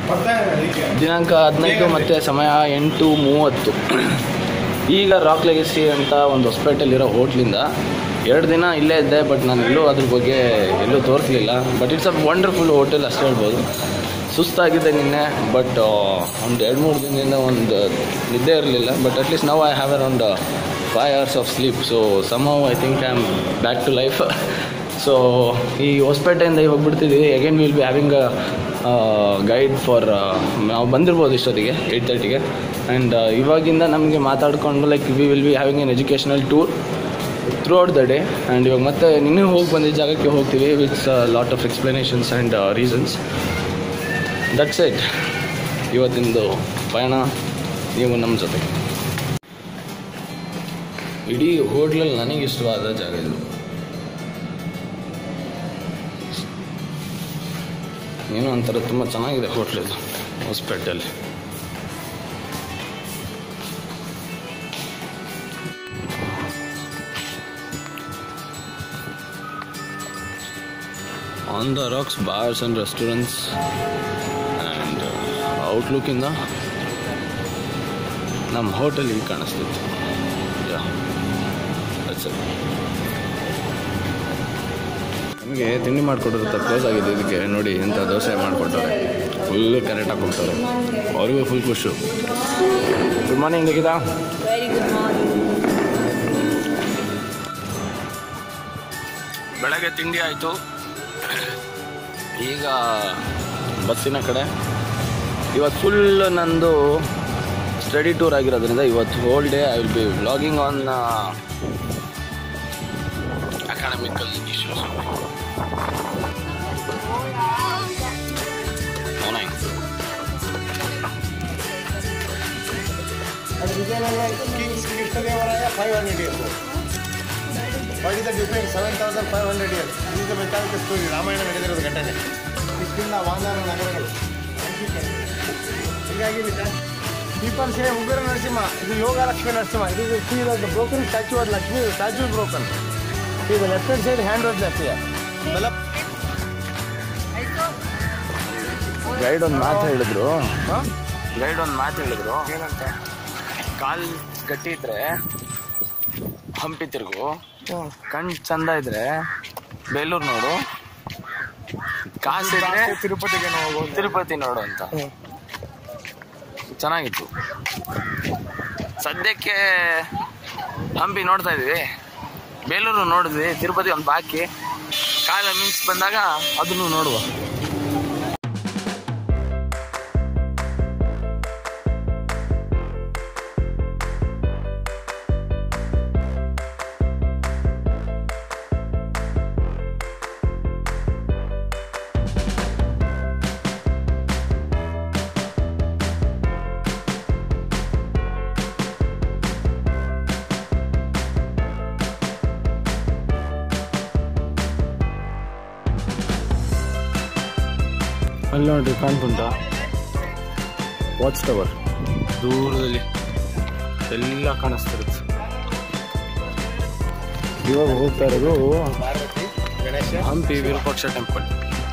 ದಿನಾಂಕ ಹದಿನೈದು ಮತ್ತು ಸಮಯ ಎಂಟು ಮೂವತ್ತು ಈಗ ರಾಕ್ ಲೆಗಸಿ ಅಂತ ಒಂದು ಹೊಸಪೇಟೆಯಲ್ಲಿರೋ ಹೋಟ್ಲಿಂದ ಎರಡು ದಿನ ಇಲ್ಲೇ ಇದ್ದೆ ಬಟ್ ನಾನು ಎಲ್ಲೂ ಅದ್ರ ಬಗ್ಗೆ ಎಲ್ಲೂ ತೋರಿಸಲಿಲ್ಲ but it's a wonderful hotel ಅಷ್ಟೇ ಹೇಳ್ಬೋದು ಸುಸ್ತಾಗಿದೆ ನಿನ್ನೆ ಬಟ್ ಒಂದು ಎರಡು ಮೂರು ದಿನದಿಂದ ಒಂದು ನಿದ್ದೆ ಇರಲಿಲ್ಲ ಬಟ್ ಅಟ್ಲೀಸ್ಟ್ ನಾವು I have around five hours of sleep so some I think I am back to life so ಈ ಹೊಸಪೇಟೆಯಿಂದ ಇವಾಗ ಬಿಡ್ತಿದ್ದೀವಿ again will be having guide for ನಾವು ಬಂದಿರ್ಬೋದು ಇಷ್ಟೊತ್ತಿಗೆ ಏಯ್ಟ್ ತರ್ಟಿಗೆ ಆ್ಯಂಡ್ ಇವಾಗಿಂದ ನಮಗೆ ಮಾತಾಡಿಕೊಂಡು like we will be having an educational tour throughout the day and ಇವಾಗ ಮತ್ತೆ ನಿನ್ನೆ ಹೋಗಿ ಬಂದಿದ್ದ ಜಾಗಕ್ಕೆ ಹೋಗ್ತೀವಿ with lot of explanations and reasons that's it ಇವತ್ತಿಂದು ಪಯಣ ನೀವು ನಮ್ಮ ಜೊತೆ ಇಡೀ ಹೋಟ್ಲಲ್ಲಿ ನನಗೆ ಇಷ್ಟವಾದ ಜಾಗ ಇದು ಏನೋ ಒಂಥರ ತುಂಬ ಚೆನ್ನಾಗಿದೆ ಹೋಟ್ಲ್ ಇದು ಹೊಸಪೇಟೆಯಲ್ಲಿ on the rocks bars and restaurants and ಔಟ್ಲುಕ್ಕಿಂದ ನಮ್ಮ ಹೋಟೆಲ್ ಈಗ ಕಾಣಿಸ್ತಿತ್ತು ಯಾ that's it. ನಮಗೆ ತಿಂಡಿ ಮಾಡಿಕೊಟ್ಟಿರುತ್ತೆ ಕ್ಲೋಸ್ ಆಗಿದೆ ಇದಕ್ಕೆ ನೋಡಿ ಎಂಥ ದೋಸೆ ಮಾಡಿಕೊಟ್ಟವ್ರೆ ಫುಲ್ಲು ಕರೆಕ್ಟಾಗಿ ಕೊಡ್ತಾರೆ ಅವ್ರಿಗೂ ಫುಲ್ ಖುಷು good morning Likhita Very good morning. ಬೆಳಗ್ಗೆ ತಿಂಡಿ ಆಯಿತು ಈಗ ಬಸ್ಸಿನ ಕಡೆ ಇವತ್ತು ಫುಲ್ ನಂದು ಸ್ಟಡಿ ಟೂರ್ ಆಗಿರೋದ್ರಿಂದ ಇವತ್ತು whole day I will be vlogging on academical issues King's Krishnadevaraya 500 years old. What is the difference? 7,500 years. This is the mythological story. Ramayana ನಡೆದಿರೋದು ಘಟನೆ ಇಷ್ಟಿಂದ ವಾಂದಾನ ನಗರಗಳು ಹೀಗಾಗಿ ಪೀಪಲ್ ಸೇ ಉಗ್ರ ನರಸಿಂಹ ಇದು ಯೋಗ ಲಕ್ಷ್ಮಿ ನರಸಿಂಹ ಇದು see the broken statue of Lakshmi statue broken ಇದು left hand side hand was left develop guide ಒಂದು ಮಾತು ಹೇಳಿದ್ರು ಹಾಂ ಗೈಡ್ ಒಂದು ಮಾತು ಹೇಳಿದ್ರು ಏನಂತ ಕಾಲ್ ಗಟ್ಟಿ ಇದ್ರೆ ಹಂಪಿ ತಿರುಗು ಕಣ್ ಚಂದ ಇದ್ರೆ ಬೇಲೂರು ನೋಡು ಕಾಸಿದ್ರೆ ತಿರುಪತಿಗೆ ನಾವು ಹೋಗೋದು ತಿರುಪತಿ ನೋಡು ಅಂತ ಚೆನ್ನಾಗಿತ್ತು ಸದ್ಯಕ್ಕೆ ಹಂಪಿ ನೋಡ್ತಾ ಇದೀವಿ ಬೇಲೂರು ನೋಡಿದ್ವಿ ತಿರುಪತಿ ಒಂದು ಬಾಕಿ ಕಾಲ ಮಿಂಚ್ ಬಂದಾಗ ಅದನ್ನು ನೋಡುವ ಅಲ್ಲಿ ನೋಡ್ರಿ ಕಾಣ್ತುಂಟ ವಾಚ್ ಟವರ್ ದೂರದಲ್ಲಿ ಎಲ್ಲ ಕಾಣಿಸ್ತಿರುತ್ತೆ ಇವಾಗ ಹೋಗ್ತಾ ಇರೋದು ಗಣೇಶ ಹಂಪಿ ವಿರೂಪಾಕ್ಷ ಟೆಂಪಲ್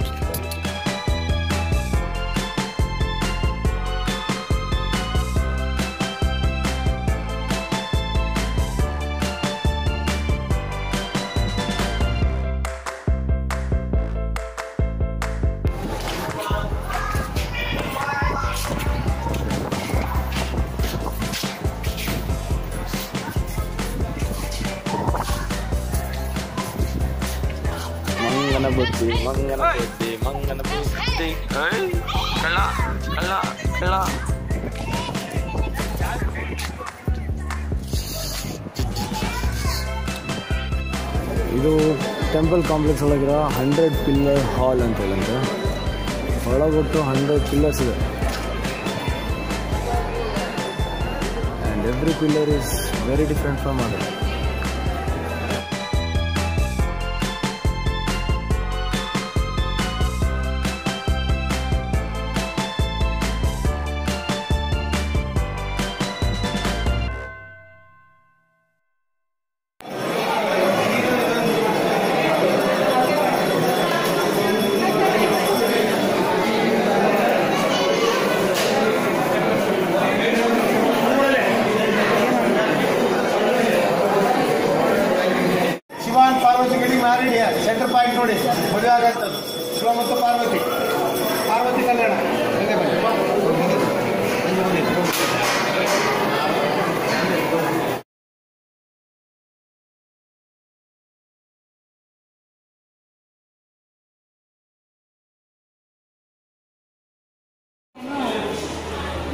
ಮಂಗನ ಬುದ್ಧಿ ಮಂಗನ ಬುದ್ಧಿ ಮಂಗನ ಬುದ್ಧಿ ಏಯ್, ಕಳ್ಳ ಕಳ್ಳ ಕಳ್ಳ ಇದು ಟೆಂಪಲ್ ಕಾಂಪ್ಲೆಕ್ಸ್ ಒಳಗಿರೋ ಹಂಡ್ರೆಡ್ ಪಿಲ್ಲರ್ ಹಾಲ್ ಅಂತ ಹೇಳಂತೆ ಒಳಗೊಟ್ಟು ಹಂಡ್ರೆಡ್ ಪಿಲ್ಲರ್ಸ್ ಇದೆ and every pillar is very different from other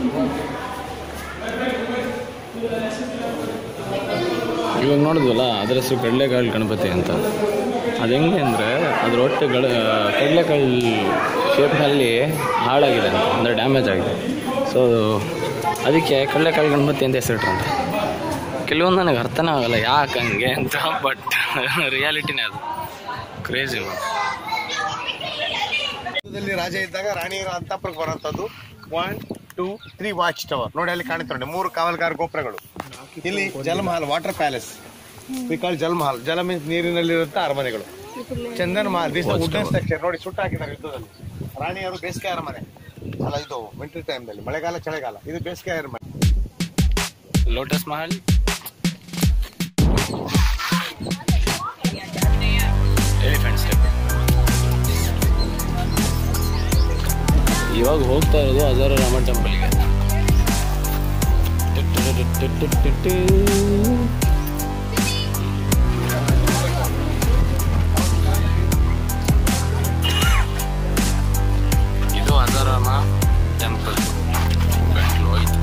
ಇವಾಗ ನೋಡಿದ್ವಲ್ಲ ಅದರ ಹೆಸರು ಕಡಲೆಕಾಳು ಗಣಪತಿ ಅಂತ ಅದು ಹೆಂಗೆ ಅಂದರೆ ಅದ್ರ ಹೊಟ್ಟೆ ಗಡ ಕಡಲೆಕಾಳು ಶೇಪ್ನಲ್ಲಿ ಹಾಳಾಗಿದೆ ಅಂತ ಅಂದರೆ ಡ್ಯಾಮೇಜ್ ಆಗಿದೆ ಸೊ ಅದಕ್ಕೆ ಕಡಲೆಕಾಳು ಗಣಪತಿ ಅಂತ ಹೆಸರಿಟ್ರಂತೆ ಕೆಲವೊಂದು ನನಗೆ ಅರ್ಥನೇ ಆಗಲ್ಲ ಯಾಕೆ ಹಂಗೆ ಅಂತ ಬಟ್ ರಿಯಾಲಿಟಿನೇ ಅದು ಕ್ರೇಜಿ ದಲ್ಲಿ ರಾಜ ಇದ್ದಾಗ ರಾಣಿಯರ ಅಂತಪುರಕ್ಕೆ ಬರುವಂತದ್ದು one two three watch tower ನೋಡಿ ಅಲ್ಲಿ ಕಾಣುತ್ತೆ ನೋಡಿ ಮೂರು ಕಾವಲ್ಗಾರ ಗೋಪುರಗಳು ಇಲ್ಲಿ ಜಲಮಹಲ್ ವಾಟರ್ ಪ್ಯಾಲೇಸ್ ವಿಕಾಲ್ ಜಲಮಹಲ್ ಜಲ ಮೀನ್ಸ್ ನೀರಿನಲ್ಲಿರುವಂತ ಅರಮನೆಗಳು Chandan Mahal this wooden structure ನೋಡಿ ಸುಟ್ಟು ಹಾಕಿದ್ದಾರೆ ಯುದ್ಧದಲ್ಲಿ ರಾಣಿಯರು ಬೇಸಿಗೆ ಅರಮನೆ ಅಲ್ಲ ಇದು ವಿಂಟರ್ ಟೈಮ್ನಲ್ಲಿ ಮಳೆಗಾಲ ಚಳಿಗಾಲ ಇದು ಬೇಸಿಗೆ ಅರಮನೆ ಲೋಟಸ್ ಮಹಲ್ ಎಲಿಫೆಂಟ್ ಸ್ಟೆಪ್ ಇವಾಗ ಹೋಗ್ತಾ ಇರೋದು ಅದರ ರಾಮ ಟೆಂಪಲ್ಗೆ ಇದು ಅದರಮ ಟೆಂಪಲ್ ಮೆಟ್ಲು ಹೋಯ್ತು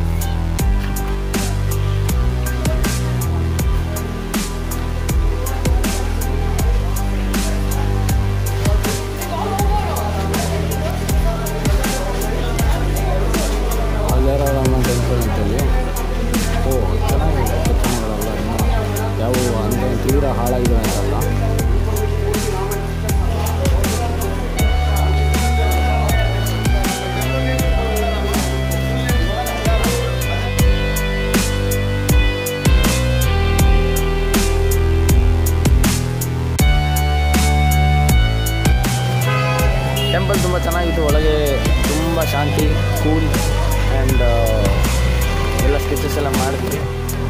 ಅಲ್ಲರಾಮ ಟೆಂಪಲ್ ಅಂತೇಳಿ ಓ ಚೆನ್ನಾಗಿದೆ ಕೆತ್ತನೆಗಳೆಲ್ಲ ಇನ್ನೂ ಯಾವುವು ಅಂದರೆ ತೀವ್ರ ಹಾಳಾಗಿದೆ ಅಂತಲ್ಲ ಟೆಂಪಲ್ ತುಂಬ ಚೆನ್ನಾಗಿತ್ತು ಒಳಗೆ ತುಂಬ ಶಾಂತಿ ಕೂಲ್ ಆ್ಯಂಡ್ ಎಲ್ಲ ಸ್ಕೆಚಸ್ ಎಲ್ಲ ಮಾಡಿದ್ವಿ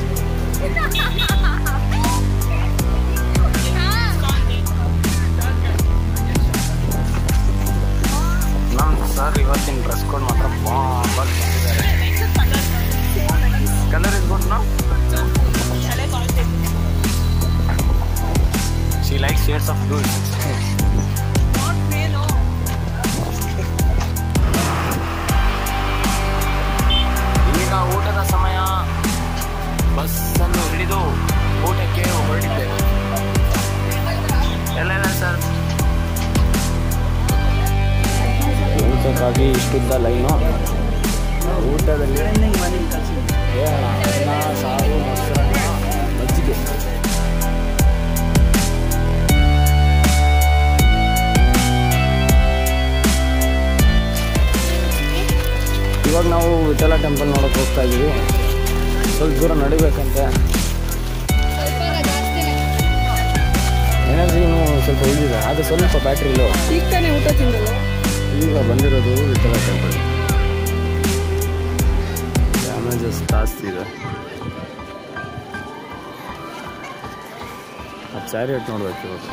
ನಮ್ಮ ಸರ್ ಇವತ್ತಿನ ಡ್ರೆಸ್ ಕೋಡ್ ಮಾತ್ರ ಬಾಂಬಾಗಿ colour is no she like shades of blue ಈಗ ಊಟದ ಸಮಯ ಬಸ್ಸನ್ನು ಹಿಡಿದು ಊಟಕ್ಕೆ ಹೊರಟಿದ್ದೇವೆ ಎಲ್ಲ ಸರ್ ಊಟಕ್ಕಾಗಿ ಇಷ್ಟುದ್ದ ಲೈನು ಊಟದಲ್ಲಿ ಏ ಅನ್ನ ಸಾರು ಮೊಸರನ್ನ ಮಜ್ಜಿಗೆ ಇವಾಗ ನಾವು ವಿಠಲ ಟೆಂಪಲ್ ನೋಡೋಕೆ ಹೋಗ್ತಾ ಇದ್ದೀವಿ ಸ್ವಲ್ಪ ದೂರ ನಡಿಬೇಕಂತೆ ಎನರ್ಜಿ ಇನ್ನೂ ಸ್ವಲ್ಪ ಉಳಿದಿದೆ ಅದು ಸ್ವಲ್ಪ ಬ್ಯಾಟ್ರಿ ಲೋ ಈಗ ತಾನೇ ಊಟ ತಿಂದಲ್ಲ ಈಗ ಬಂದಿರೋದು ವಿಠಲ ಟೆಂಪಲ್ ಡ್ಯಾಮೇಜಸ್ ಜಾಸ್ತಿ ಇದೆ ಆ ಚಾರಿಯಟ್ ನೋಡ್ಬೇಕು ಇವತ್ತು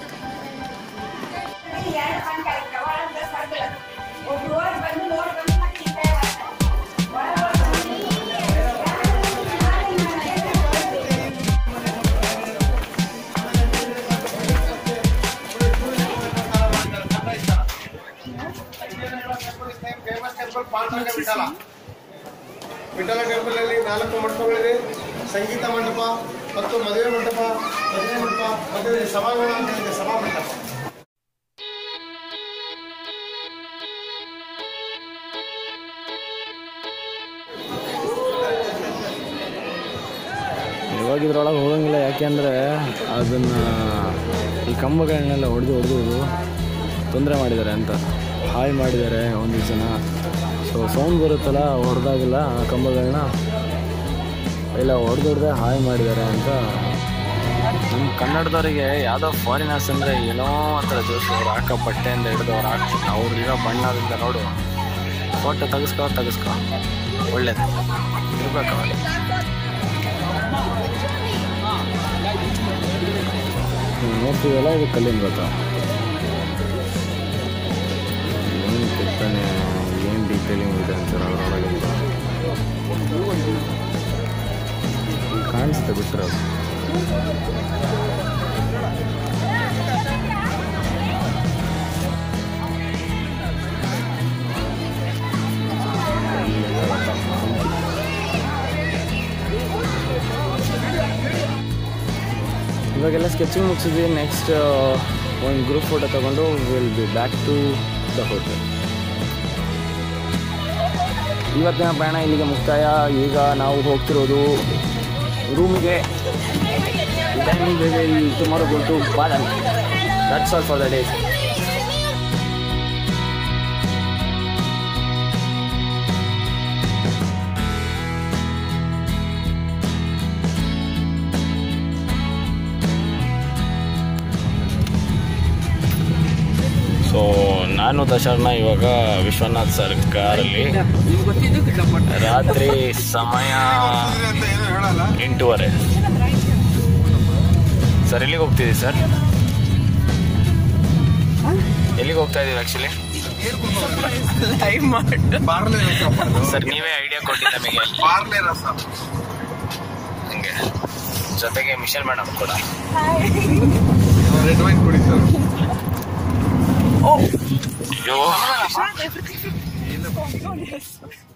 famous temple Panduranga Vittala Vittala temple ಅಲ್ಲಿ ನಾಲ್ಕು ಮಂಟಪಗಳಿವೆ ಸಂಗೀತ ಮಂಟಪ ಮತ್ತು ಮದುವೆ ಮಂಟಪ ಮದುವೆ ಮಂಟಪ ಮದುವೆ ಸಭಾಂಗಣ ಅಂತ ಇದೆ ಸಭಾ ಮಂಟಪ ಇವಾಗ ಇದ್ರೊಳಗೆ ಹೋಗಂಗಿಲ್ಲ ಯಾಕೆಂದರೆ ಅದನ್ನು ಈ ಕಂಬಗಳನ್ನೆಲ್ಲ ಹೊಡೆದು ಹೊಡೆದು ತೊಂದರೆ ಮಾಡಿದ್ದಾರೆ ಅಂತ ಹಾಳು ಮಾಡಿದ್ದಾರೆ ಒಂದು ಜನ ಸೊ ಸೌಂಡ್ ಬರುತ್ತಲ್ಲ ಹೊಡೆದಾಗಿಲ್ಲ ಆ ಕಂಬಗಳನ್ನ ಎಲ್ಲ ಹೊಡೆದು ಹೊಡೆದೇ ಹಾಳು ಮಾಡಿದ್ದಾರೆ ಅಂತ ನಮ್ಮ ಕನ್ನಡದವರಿಗೆ ಯಾವುದೋ ಫಾರಿನರ್ಸ್ ಅಂದರೆ ಏನೋ ಒಂಥರ ಜೋಶ್ ಅವ್ರು ಹಾಕೋ ಬಟ್ಟೆಯಿಂದ ಹಿಡಿದು ಅವ್ರು ಹಾಕಿ ಅವ್ರಿರೋ ಬಣ್ಣದಿಂದ ನೋಡು ಫೋಟೋ ತೆಗಿಸ್ಕೊ ತೆಗಿಸ್ಕೊ ಒಳ್ಳೇದು ಇರ್ಬೇಕು ಅವಾಗ ನೀವು ನೋಡ್ತೀವಲ್ಲ ಇದು ಕಲ್ಲಿನ ಗೊತ್ತಾ ಏನು ಕೆತ್ತನೆ ಏನು ಡೀಟೇಲಿಂಗ್ ಇದೆ ಅಂತಾರೆ ಅದರೊಳಗಿಂದ ಇಲ್ಲಿ ಕಾಣಿಸುತ್ತೆ ಬಿಟ್ಟರೆ ಅದು ಇಲ್ಲೆಲ್ಲ ಗೊತ್ತಾ? ಇವಾಗೆಲ್ಲ ಸ್ಕೆಚಿಂಗ್ ಮುಗಿಸಿದ್ವಿ ನೆಕ್ಸ್ಟ್ ಒಂದು ಗ್ರೂಪ್ ಫೋಟೋ ತಗೊಂಡು will be back to the hotel ಇವತ್ತಿನ ಪ್ರಯಾಣ ಇಲ್ಲಿಗೆ ಮುಕ್ತಾಯ ಈಗ ನಾವು ಹೋಗ್ತಿರೋದು ರೂಮಿಗೆ timing tomorrow go to Badami that's all for the day so ನಾನು ದಶರ್ಣ ಇವಾಗ ವಿಶ್ವನಾಥ್ ಸರ್ ಕಾರಲ್ಲಿ ರಾತ್ರಿ ಸಮಯ ಅಂತ ಏನು ಹೇಳಲ್ಲ ಎಂಟೂವರೆ ಸರ್ ಎಲ್ಲಿಗೆ ಹೋಗ್ತಿದ್ದೀವಿ ಸರ್ ಎಲ್ಲಿಗೆ ಹೋಗ್ತಾ ಇದೀವಿ ಆ್ಯಕ್ಚುಲಿ ಪಾರ್ಲೆ ರಸ ಸರ್ ನೀವೇ ಐಡಿಯಾ ಕೊಟ್ಟಿ ನಮಗೆ ಪಾರ್ಲೆ ರಸ ಹಂಗೆ ಜೊತೆಗೆ ಮಿಷಲ್ ಮೇಡಮ್ ಕೂಡ ರೆಡ್ ವೈನ್ ಕುಡಿ ಸರ್ ಅಯ್ಯೋ